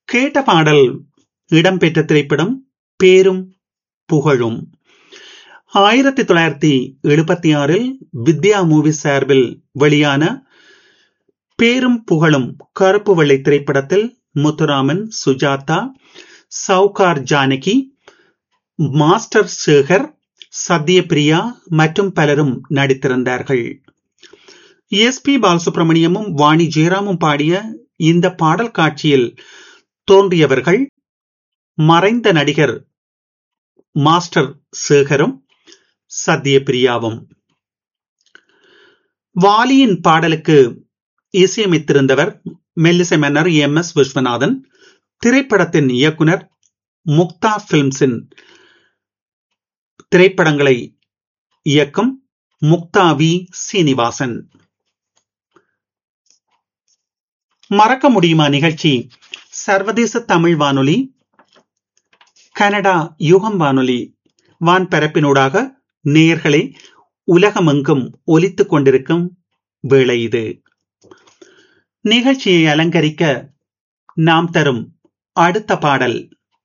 கேட்ட பாடல் இடம்பெற்ற திரைப்படம் பேரும் புகழும் ஆயிரத்தி தொள்ளாயிரத்தி எழுபத்தி ஆறில் வித்யா மூவி சார்பில் வெளியான பேரும் புகழும் கருப்பு வெள்ளை திரைப்படத்தில் முத்துராமன் சுஜாதா சவுகார் ஜானகி மாஸ்டர் சேகர் சத்யபிரியா மற்றும் பலரும் நடித்திருந்தார்கள் எஸ் பி பாலசுப்ரமணியமும் வாணி ஜெயராமும் பாடிய இந்த பாடல் காட்சியில் தோன்றியவர்கள் மறைந்த நடிகர் மாஸ்டர் சேகரும் சத்யபிரியாவும் வாலியின் பாடலுக்கு இசையமைத்திருந்தவர் மெல்லிசை மன்னர் எம் எஸ் விஸ்வநாதன் திரைப்படத்தின் இயக்குனர் முக்தா பிலிம்ஸின் திரைப்படங்களை இயக்கும் முக்தா வி சீனிவாசன் மறக்க முடியுமா நிகழ்ச்சி சர்வதேச தமிழ் வானொலி கனடா யுகம் வானொலி வான்பரப்பினூடாக நேயர்களே உலகமெங்கும் ஒலித்துக் கொண்டிருக்கும் வேளை இது நிகழ்ச்சியை அலங்கரிக்க நாம் தரும் அடுத்த பாடல்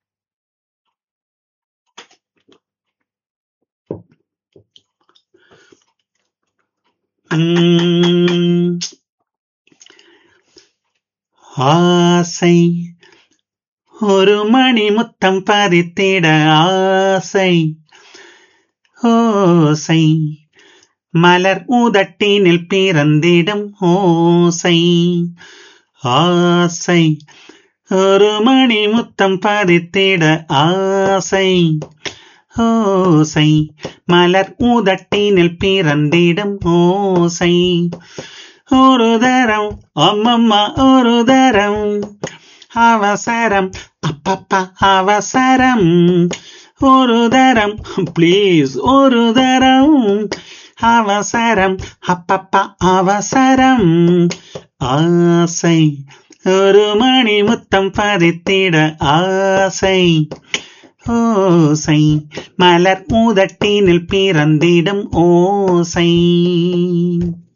ஆசை ஒரு மணி முத்தம் பதித்திட ஆசை ஓசை மலர் ஊதட்டினில் பிறந்திடும் ஓசை ஆசை ஒரு மணி முத்தம் பதித்திட ஆசை ஓசை மலர் ஊதட்டினில் பிறந்திடும் ஓசை ஒரு தரம் அம்மம்மா ஒரு தரம் அவசரம் அப்பப்பா அவசரம் ஒரு தரம் ப்ளீஸ் ஒரு தரம் அவசரம் அப்பப்பா அவசரம் ஆசை ஒரு மணி முத்தம் பதித்திட ஆசை ஓசை மலர் ஊதட்டினில் பிறந்திடும் ஓசை